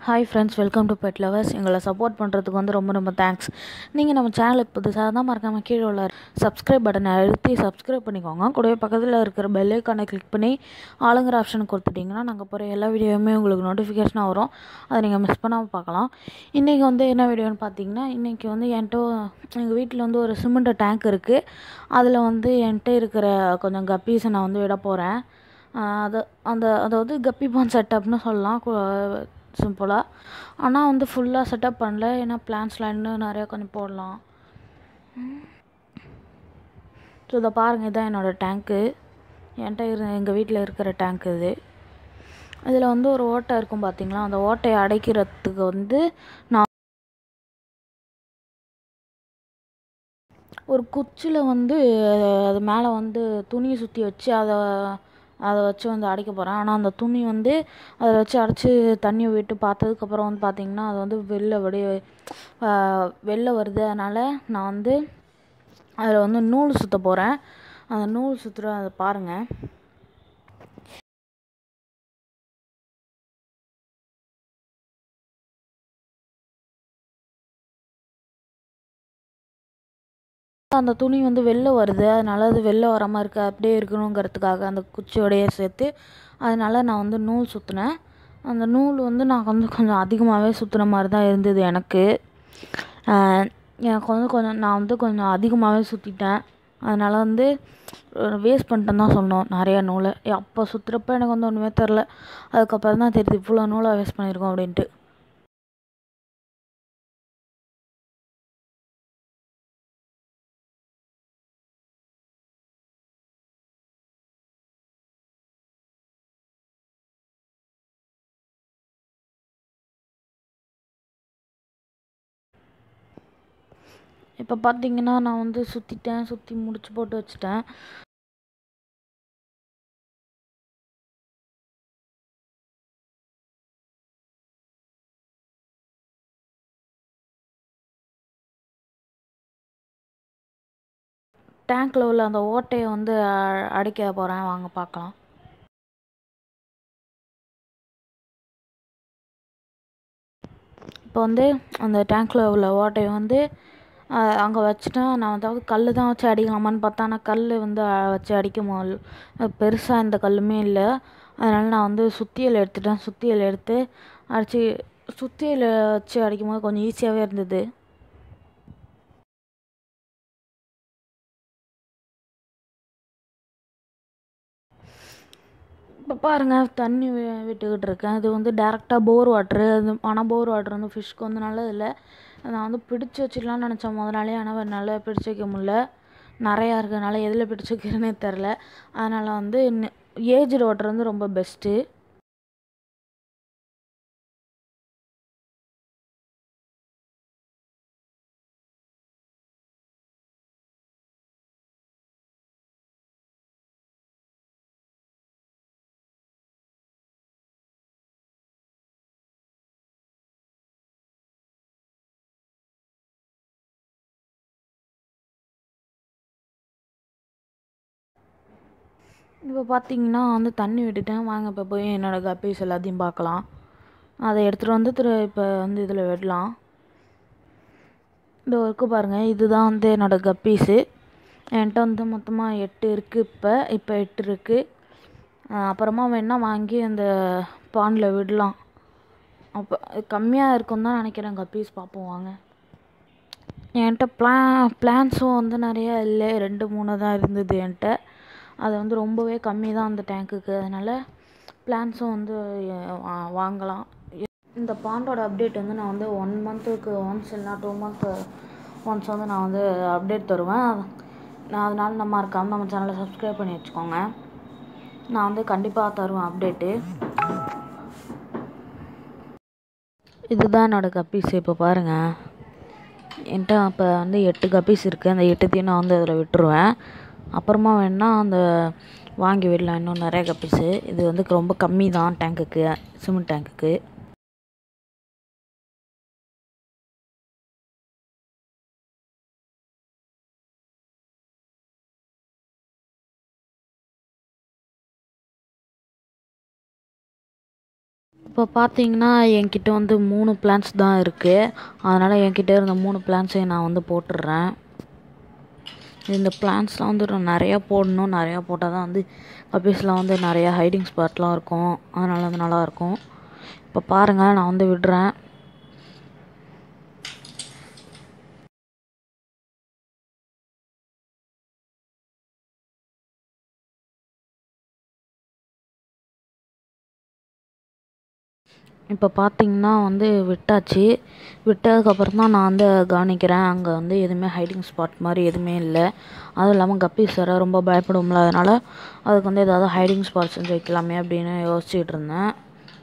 hi friends welcome to pet lovers எங்களை support பண்ணுறதுக்கு வந்து ரொம்ப ரொம்ப தேங்க்ஸ் நீங்கள் நம்ம சேனலுக்கு புதுசாக தான் மறக்காமல் கீழே உள்ள சப்ஸ்கிரைப் பட்டனை அழுத்தி சப்ஸ்கிரைப் பண்ணிக்கோங்க கூடவே பக்கத்தில் இருக்கிற பெல் ஐக்கானை கிளிக் பண்ணி ஆளுங்கிற ஆப்ஷன் கொடுத்துட்டிங்கன்னா நாங்கள் போகிற எல்லா வீடியோவுமே உங்களுக்கு நோட்டிஃபிகேஷனாக வரும் அதை நீங்கள் மிஸ் பண்ணாமல் பார்க்கலாம் இன்றைக்கி வந்து என்ன வீடியோன்னு பார்த்தீங்கன்னா இன்றைக்கி வந்து என்கிட்ட எங்கள் வீட்டில் வந்து ஒரு சிமெண்ட் டேங்க் இருக்குது அதில் வந்து என்கிட்ட இருக்கிற கொஞ்சம் கப்பீஸை நான் வந்து விட போகிறேன் அது அந்த அதாவது கப்பி பான் செட்டப்னு சொல்லலாம் சிம்பிளாக ஆனால் வந்து ஃபுல்லாக செட்டப் பண்ணல ஏன்னா பிளான்ஸ்லாம் இன்னும் நிறையா கொஞ்சம் போடலாம் ஸோ இதை பாருங்கள் இதுதான் என்னோடய டேங்க்கு என்கிட்ட இரு எங்கள் வீட்டில் இருக்கிற டேங்க் இது இதில் வந்து ஒரு ஓட்டை இருக்கும் பார்த்தீங்களா அந்த ஓட்டையை அடைக்கிறதுக்கு வந்து நான் ஒரு குச்சியில் வந்து அது மேலே வந்து துணியை சுற்றி வச்சு அதை அதை வச்சு வந்து அடைக்க போகிறேன் ஆனால் அந்த துணி வந்து அதை வச்சு அடைச்சி தண்ணியை விட்டு பார்த்ததுக்கப்புறம் வந்து பார்த்திங்கன்னா அது வந்து வெளில அப்படியே வெளில வருது அதனால் நான் வந்து அதில் வந்து நூல் சுற்ற போகிறேன் அந்த நூல் சுற்றுற அதை பாருங்கள் அந்த துணி வந்து வெளில வருது அதனால் அது வெளில வராமல் இருக்க அப்படியே இருக்கணுங்கிறதுக்காக அந்த குச்சியோடையே சேர்த்து அதனால் நான் வந்து நூல் சுற்றினேன் அந்த நூல் வந்து நான் வந்து கொஞ்சம் அதிகமாகவே சுற்றுன மாதிரி தான் இருந்தது எனக்கு எனக்கு வந்து கொஞ்சம் நான் வந்து கொஞ்சம் அதிகமாகவே சுற்றிட்டேன் அதனால் வந்து வேஸ்ட் பண்ணிட்டேன்னு தான் சொல்லணும் நிறையா நூலை அப்போ சுற்றுறப்ப எனக்கு வந்து ஒன்றுமே தெரில அதுக்கப்புறம் தான் தெரியுது இவ்வளோ நூலை வேஸ்ட் பண்ணியிருக்கோம் அப்படின்ட்டு இப்போ பார்த்தீங்கன்னா நான் வந்து சுற்றிட்டேன் சுற்றி முடிச்சு போட்டு வச்சுட்டேன் டேங்க்கில் உள்ள அந்த ஓட்டையை வந்து அடைக்க போகிறேன் வாங்க பார்க்கலாம் இப்போ வந்து அந்த டேங்க்கில் உள்ள ஓட்டையை வந்து அங்கே வச்சுட்டேன் நான் அதாவது கல் தான் வச்சு அடிக்கலாமான்னு பார்த்தா ஆனால் கல் வந்து வச்சு அடிக்க முடியல பெருசாக எந்த கல்லுமே இல்லை அதனால் நான் வந்து சுத்தியல் எடுத்துட்டேன் சுத்தியல் எடுத்து அடித்து சுத்தியல் வச்சு அடிக்கும் போது கொஞ்சம் ஈஸியாகவே இருந்தது இப்போ பாருங்கள் தண்ணி விட்டுக்கிட்டு இருக்கேன் இது வந்து டேரெக்டாக போர் வாட்ரு அது ஆனால் போர் வாட்ரு வந்து ஃபிஷ்க்கு வந்து நல்லதில்லை நான் வந்து பிடிச்சி வச்சிடலான்னு நினச்சேன் முதலாளே ஆனால் என்னால் பிடிச்சி வைக்க முடில நிறையா இருக்கிறதுனால எதில் பிடிச்சி வைக்கிறேனே தெரில அதனால் வந்து ஏஜ்டு வாட்டர் வந்து ரொம்ப பெஸ்ட்டு இப்போ பார்த்தீங்கன்னா வந்து தண்ணி விட்டுட்டேன் வாங்க இப்போ போய் என்னோடய கப்பீஸ் எல்லாத்தையும் பார்க்கலாம் அதை எடுத்துகிட்டு வந்து திரு இப்போ வந்து இதில் விடலாம் இந்த ஒர்க்கு பாருங்கள் இதுதான் வந்து என்னோடய கப்பீஸு என்கிட்ட வந்து மொத்தமாக எட்டு இருக்குது இப்போ இப்போ எட்டு இருக்குது அப்புறமா வேணால் வாங்கி அந்த பாண்டில் விடலாம் அப்போ கம்மியாக இருக்கும் தான் நினைக்கிறேன் கப்பீஸ் பார்ப்போம் வாங்க என்கிட்ட பிளா பிளான்ஸும் வந்து நிறையா இல்லை ரெண்டு மூணு தான் இருந்தது என்கிட்ட அது வந்து ரொம்பவே கம்மி தான் அந்த டேங்க்குக்கு அதனால் பிளான்ஸும் வந்து வாங்கலாம் இந்த பாண்டோட அப்டேட் வந்து நான் வந்து ஒன் மந்த்துக்கு ஒன்ஸ் இல்லைனா டூ மந்த் ஒன்ஸ் வந்து நான் வந்து அப்டேட் தருவேன் நான் அதனால் நம்ம இருக்காமல் நம்ம சேனலை சப்ஸ்கிரைப் பண்ணி வச்சுக்கோங்க நான் வந்து கண்டிப்பாக தருவேன் அப்டேட்டு இதுதான் என்னோடய கப்பீஸ் இப்போ பாருங்கள் என்கிட்ட இப்போ வந்து எட்டு கப்பீஸ் இருக்குது அந்த எட்டுத்தையும் நான் வந்து அதில் விட்டுருவேன் அப்புறமா வேணால் அந்த வாங்கி விடலாம் இன்னும் நிறைய கப்பீஸு இது வந்து ரொம்ப கம்மி தான் டேங்க்குக்கு சிமெண்ட் டேங்க்குக்கு இப்போ பார்த்தீங்கன்னா என்கிட்ட வந்து மூணு பிளான்ஸ் தான் இருக்குது அதனால் என்கிட்ட இருந்த மூணு பிளான்ஸையும் நான் வந்து போட்டுடுறேன் இந்த பிளான்ஸ்லாம் வந்து நான் நிறையா போடணும் நிறையா போட்டால் தான் வந்து கப்பீஸ்லாம் வந்து நிறையா ஹைடிங் ஸ்பாட்லாம் இருக்கும் அதனால் வந்து நல்லாயிருக்கும் இப்போ பாருங்கள் நான் வந்து விடுறேன் இப்போ பார்த்தீங்கன்னா வந்து விட்டாச்சு விட்டதுக்கப்புறம் தான் நான் வந்து கவனிக்கிறேன் அங்கே வந்து எதுவுமே ஹைடிங் ஸ்பாட் மாதிரி எதுவுமே இல்லை அதுவும் இல்லாமல் கப்பீஸ் வேறு ரொம்ப பயப்படும்ல அதனால் அதுக்கு வந்து ஏதாவது ஹைடிங் ஸ்பாட் செஞ்சு வைக்கலாமே அப்படின்னு யோசிச்சுட்டு இருந்தேன்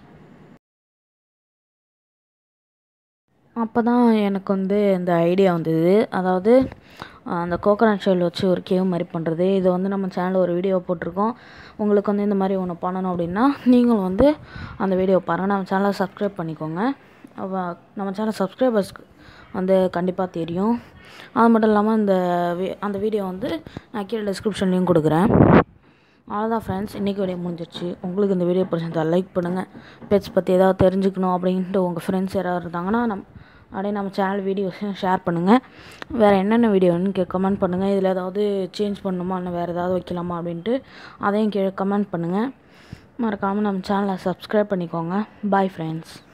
அப்போ தான் எனக்கு வந்து இந்த ஐடியா வந்தது அதாவது அந்த கோகனட் ஷெல் வச்சு ஒரு கேவ் மாதிரி பண்ணுறது இது வந்து நம்ம சேனலில் ஒரு வீடியோ போட்டிருக்கோம் உங்களுக்கு வந்து இந்த மாதிரி ஒன்று பண்ணணும் அப்படின்னா நீங்களும் வந்து அந்த வீடியோ பாருங்கள் நம்ம சேனலை சப்ஸ்கிரைப் பண்ணிக்கோங்க அவ- நம்ம சேனல் சப்ஸ்கிரைபர்ஸ்க்கு வந்து கண்டிப்பாக தெரியும் அது மட்டும் இல்லாமல் இந்த வி- அந்த வீடியோ வந்து நான் கீழே டிஸ்கிரிப்ஷன்லேயும் கொடுக்குறேன் அவ்வளோதான் ஃப்ரெண்ட்ஸ் இன்றைக்கி வீடியோ முடிஞ்சிருச்சு உங்களுக்கு இந்த வீடியோ பிடிச்சிருந்தா லைக் பண்ணுங்கள் பெட்ஸ் பற்றி ஏதாவது தெரிஞ்சுக்கணும் அப்படின்ட்டு உங்கள் ஃப்ரெண்ட்ஸ் யாராவது இருந்தாங்கன்னா நம் அப்படியே நம்ம சேனல் வீடியோஸையும் ஷேர் பண்ணுங்கள் வேறு என்னென்ன வீடியோன்னு கே கமெண்ட் பண்ணுங்கள் இதில் ஏதாவது சேஞ்ச் பண்ணணுமா இல்லை வேறு ஏதாவது வைக்கலாமா அப்படின்ட்டு அதையும் கீழே கமெண்ட் பண்ணுங்கள் மறக்காமல் நம்ம சேனலை சப்ஸ்கிரைப் பண்ணிக்கோங்க பாய் ஃப்ரெண்ட்ஸ்